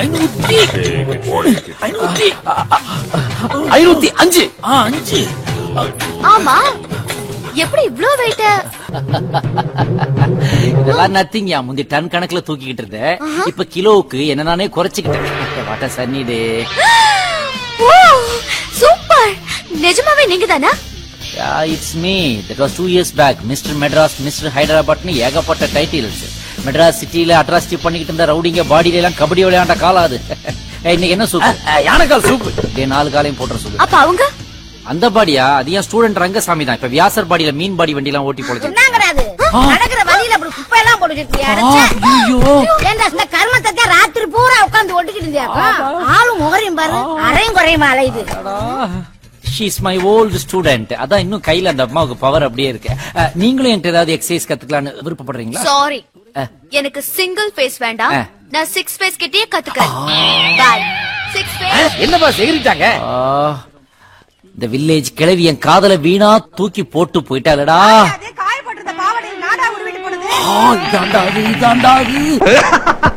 ஐநூத்தி மூணு ஐநூத்தி ஐநூத்தி அஞ்சு ஆ அஞ்சு ஆமா எப்படி இவ்ளோ வெயிட்ட இதெல்லாம் நத்திங்கயா முந்தி டன் கணக்குல தூக்கிக்கிட்டு இருந்தேன் இப்ப கிலோவுக்கு என்ன நானே குறைச்சிக்கிட்டேன் வாட்ட சன்னி டே ஓ சூப்பர் நிஜமாவே நீங்க தானா it's me that was two years back mister Madras mister ஹைதராபாத்னு ஏகப்பட்ட டைட்டில்ஸ் மெட்ராஸ் சிட்டில அட்ராசிட்டி பண்ணிக்கிட்டு இருந்த ரவுடிங்க பாடியில எல்லாம் கபடி விளையாண்ட காலம் அது ஏய், இன்னைக்கு என்ன சூப்பு யானைக்கால் சூப்பு டேய், நாலு காலையும் போட்டுற சொல்லு அப்ப அவங்க அந்த பாடியா அது ஏன் ஸ்டூடெண்ட் ரங்கசாமி தான் இப்ப வியாசர் பாடியில மீன் பாடி வண்டி எல்லாம் ஓட்டி போடுச்சு என்னங்கிறாது நடக்கிற வழியில அப்படி குப்பை எல்லாம் போட்டு வச்சிருக்கியா ஏண்டா இந்த கர்மத்தை ராத்திரி பூரா உட்கார்ந்து ஒட்டிக்கிட்டு இருந்தியாக்கா ஆளும் முகரையும் பாரு அரையும் குறையுமா அலையுது ஷீஸ் மை ஓல்டு ஸ்டூடெண்ட் அதான் இன்னும் கையில அந்த அம்மாவுக்கு பவர் அப்படியே இருக்கு அஹ், நீங்களும் என்கிட்ட ஏதாவது எக்ஸசைஸ் கத்துக்கலாம்னு விருப்பப்படுறீங்களா சாரி அஹ். எனக்கு சிங்கிள் ஃபேஸ் வேண்டாம் ஆ. நான் சிக்ஸ் ஃபேஸ் கிட்டயே கத்துக்கிறேன் பாய் சிக்ஸ் ஃபேஸ் என்னப்பா செகிரிட்டாங்க ஆ, இந்த வில்லேஜ் கிழவி என் காதல வீணா தூக்கி போட்டு போயிட்டாளடா காயப்பட்டிருந்த பாவடையில் நாடா உருவிட்டு போனது ஆ, இதாண்டா அது, இதாண்டா அது.